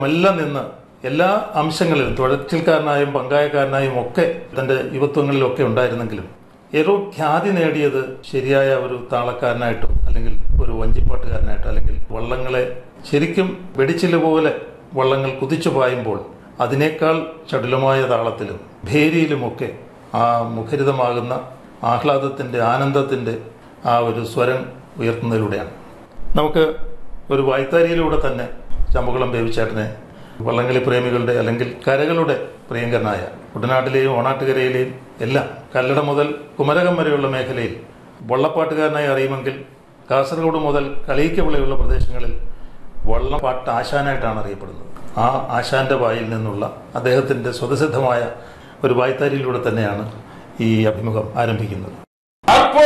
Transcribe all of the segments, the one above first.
എല്ലാം നിന്ന് എല്ലാ അംശങ്ങളിലും തുഴച്ചിൽക്കാരനായും പങ്കായക്കാരനായും ഒക്കെ തന്റെ യുവത്വങ്ങളിലൊക്കെ ഉണ്ടായിരുന്നെങ്കിലും ഏറോ ഖ്യാതി നേടിയത് ശരിയായ ഒരു താളക്കാരനായിട്ടും അല്ലെങ്കിൽ ഒരു വഞ്ചിപ്പാട്ടുകാരനായിട്ടും അല്ലെങ്കിൽ വള്ളങ്ങളെ ശരിക്കും വെടിച്ചില് പോലെ വള്ളങ്ങൾ കുതിച്ചു പായുമ്പോൾ അതിനേക്കാൾ ചടുലമായ താളത്തിലും ഭേരിയിലുമൊക്കെ ആ മുഖരിതമാകുന്ന ആഹ്ലാദത്തിന്റെ ആനന്ദത്തിന്റെ ആ ഒരു സ്വരം ഉയർത്തുന്നതിലൂടെയാണ് നമുക്ക് ഒരു വായ്ത്താരിയിലൂടെ തന്നെ ചമ്പകുളം ബേബിച്ചേട്ടനെ വള്ളംകളി പ്രേമികളുടെ അല്ലെങ്കിൽ കരകളുടെ പ്രിയങ്കരനായ കുട്ടനാട്ടിലെയും ഓണാട്ടുകരയിലെയും എല്ലാം കല്ലട മുതൽ കുമരകം വരെയുള്ള മേഖലയിൽ വള്ളപ്പാട്ടുകാരനായി അറിയുമെങ്കിൽ കാസർഗോഡ് മുതൽ കളിയിക്കവിളയുള്ള പ്രദേശങ്ങളിൽ വള്ളപ്പാട്ട് ആശാനായിട്ടാണ് അറിയപ്പെടുന്നത് ആ ആശാന്റെ വായിൽ നിന്നുള്ള അദ്ദേഹത്തിന്റെ സ്വതസിദ്ധമായ ഒരു വായ്ത്താരിയിലൂടെ തന്നെയാണ് ഈ അഭിമുഖം ആരംഭിക്കുന്നത് അപ്പോ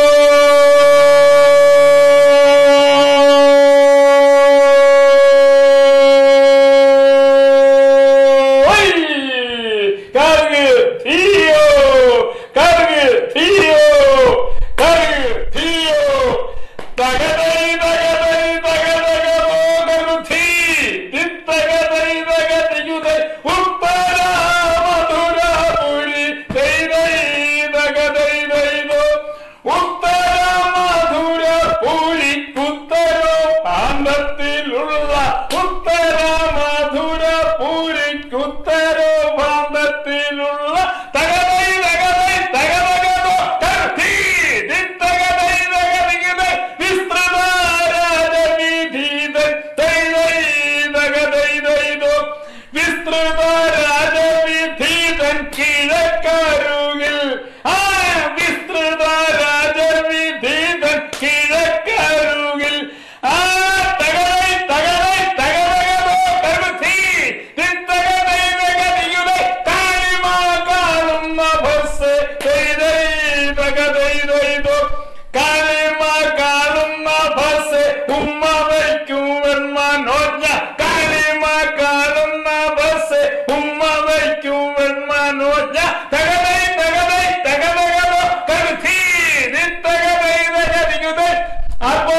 കറുക് തീയോ കറുക് തീയോ കറുക് തീയോ തകതൈ തകതൈ തകതകമോ കറുധീ തിത്തകതൈ തകതിയുതൈ ഉത്തര മധുര പുരി തൈതൈ തകതൈ തൈതോ ഉത്തര മധുര പുരി ഉത്തരോ പാന്തത്തിലുള്ള ഉത്തര മധുര പുരിക്കുത്തരോ പാന്തത്തിലുള്ള തകതൈ തകതൈ തകതകതോ കർത്തി തിത്തകതൈ തകതികതൈ വിസ്തൃത രാജവിധീതൻ തൈതൈ തകതൈ തൈതോ വിസ്തൃത രാജവിധീതൻ കിഴക്കരുകിൽ ആ വിസ്തൃത രാജവിധീതൻ കിഴക്കരുകിൽ ആ തകതൈ തകതൈ തകതകതോ കർത്തി തിത്തകതൈ തകതിയുടെ കാലിമാ കാണുന്ന ബസ് തൈതൈ തകതൈ തൈതോ കാലിമാ കാണുന്ന ബസ് ഉമ്മ വയ്ക്കുവൻ മനോജ്ഞ കാലിമ കാണുന്ന ബസ് ഉമ്മ വയ്ക്കുവൻ മനോജ്ഞ തകതൈ തകതൈ തകതകതോ കരുത്തി നിത്തകതൈ തകതികുതൈ അപ്പോ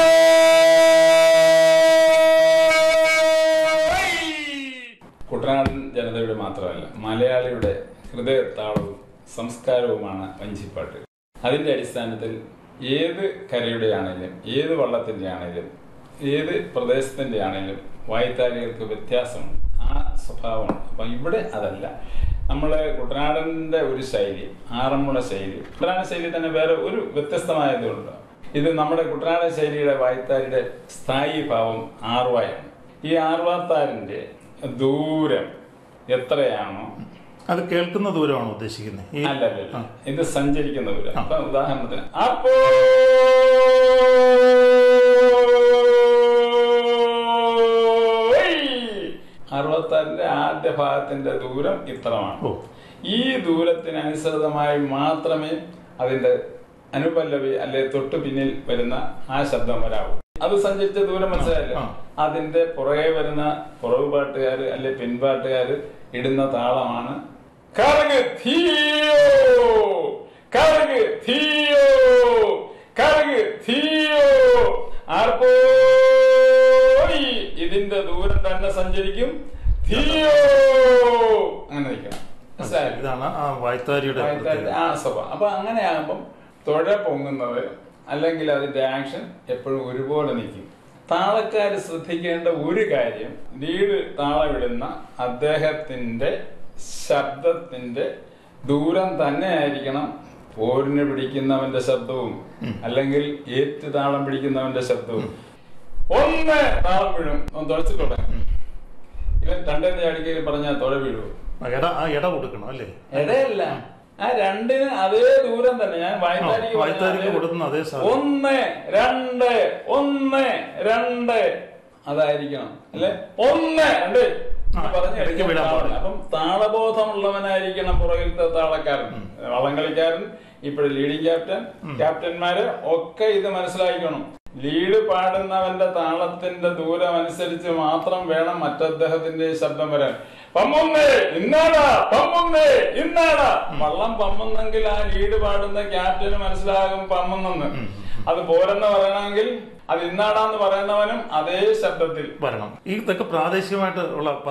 കുട്ടനാടൻ ജനതയുടെ മാത്രമല്ല മലയാളിയുടെ ഹൃദയത്താളവും സംസ്കാരവുമാണ് വഞ്ചിപ്പാട്ട് അതിന്റെ അടിസ്ഥാനത്തിൽ ഏത് കരയുടെ ആണെങ്കിലും ഏത് വള്ളത്തിന്റെ ആണെങ്കിലും ഏത് പ്രദേശത്തിന്റെ ആണെങ്കിലും വായ്ത്താരികൾക്ക് വ്യത്യാസമുണ്ട് ആ സ്വഭാവമാണ് അപ്പം ഇവിടെ അതല്ല നമ്മള് കുട്ടനാടന്റെ ഒരു ശൈലി ആറന്മുള ശൈലി കുട്ടനാടൻ ശൈലി തന്നെ വേറെ ഒരു വ്യത്യസ്തമായതുണ്ട് ഇത് നമ്മുടെ കുട്ടനാടൻ ശൈലിയുടെ വായ്ത്താരിയുടെ സ്ഥായി ഭാവം ആർവായാണ് ഈ ആർവാത്താരിന്റെ ദൂരം എത്രയാണോ അത് കേൾക്കുന്ന ദൂരമാണ് ഉദ്ദേശിക്കുന്നത് ഈ അല്ലല്ല ഇത് സഞ്ചരിക്കുന്ന ദൂരം അപ്പൊ ഉദാഹരണത്തിന് അപ്പോ അറുപത്താറിന്റെ ആദ്യ ഭാഗത്തിന്റെ ദൂരം ഇത്രമാണ് ഓ ഈ ദൂരത്തിനനുസൃതമായി മാത്രമേ അതിന്റെ അനുപല്ലവി അല്ലെ തൊട്ടു പിന്നിൽ വരുന്ന ആ ശബ്ദം വരാവൂ അത് സഞ്ചരിച്ച ദൂരം മനസ്സിലായല്ലോ ആ. അതിന്റെ പുറകെ വരുന്ന പുറകു പാട്ടുകാര് അല്ലെ പിൻപാട്ടുകാര് ഇടുന്ന താളമാണ് കറുക് തീയോ കറുക് തീയോ കറുക് തീയോ ആർപ്പോയി ഇതിന്റെ ദൂരം തന്നെ സഞ്ചരിക്കും തീയോ അങ്ങനെ നിൽക്കണം മനസ്സിലായല്ലോ ഇതാണ് ആ വായ്ത്താരിയുടെ ആയിരത്തി പ്രത്യേകത. ആ സ്വഭാവം അപ്പൊ അങ്ങനെയാകുമ്പം തുഴ പൊങ്ങുന്നത് അല്ലെങ്കിൽ അതിന്റെ ആക്ഷൻ എപ്പോഴും ഒരുപോലെ നിൽക്കും താളക്കാര് ശ്രദ്ധിക്കേണ്ട ഒരു കാര്യം ലീഡ് താളമിടുന്ന അദ്ദേഹത്തിന്റെ ശബ്ദത്തിന്റെ ദൂരം തന്നെ ആയിരിക്കണം പോരിന് പിടിക്കുന്നവന്റെ ശബ്ദവും അല്ലെങ്കിൽ ഏറ്റ് താളം പിടിക്കുന്നവന്റെ ശബ്ദവും ഒന്ന് താളം വീഴും ഒന്ന് തുഴച്ചിട്ടുള്ള ഇവൻ രണ്ടേ ചാടിക്കയിൽ പറഞ്ഞാൽ തുഴ വീഴുവോ ആ ഇട ആ ഇട കൊടുക്കണം അല്ലേ ഇടയല്ല ആ രണ്ടിന് അതേ ദൂരം തന്നെ ഞാൻ വായ്ത്താരിക്ക് ആ, വായ്ത്താരിക്ക് പറഞ്ഞ അതേ- കൊടുക്കുന്ന അതേ സാധനം. ഒന്ന് രണ്ട് ഒന്ന് രണ്ട് അതായിരിക്കണം അല്ലെ ഒന്ന് രണ്ട് ആ, പറഞ്ഞ് ഇടയ്ക്ക് വിടാൻ പാടില്ല. അപ്പം താളബോധമുള്ളവനായിരിക്കണം പുറകിലത്തെ താളക്കാരൻ വള്ളംകളിക്കാരൻ ഇപ്പോഴും ലീഡിംഗ് ക്യാപ്റ്റൻ ക്യാപ്റ്റന്മാര് ഒക്കെ ഇത് മനസ്സിലാക്കണം ലീഡ് പാടുന്നവന്റെ താളത്തിന്റെ ദൂരം അനുസരിച്ച് മാത്രം വേണം മറ്റദ്ദേഹത്തിന്റെ ശബ്ദം വരാൻ പമ്മുന്നേ ഇന്നാടാ പമ്മുന്നേ ഇന്നാടാ വള്ളം പമ്മുന്നെങ്കിൽ ആ ലീഡ് പാടുന്ന ക്യാപ്റ്റന് മനസ്സിലാകും പമ്മുന്നെന്ന് അത് പോരെന്ന് പറയണമെങ്കിൽ അത് ഇന്നാടാന്ന് പറയുന്നവനും അതേ ശബ്ദത്തിൽ വരണം ഈ ഇതൊക്കെ പ്രാദേശികമായിട്ട് ഉള്ള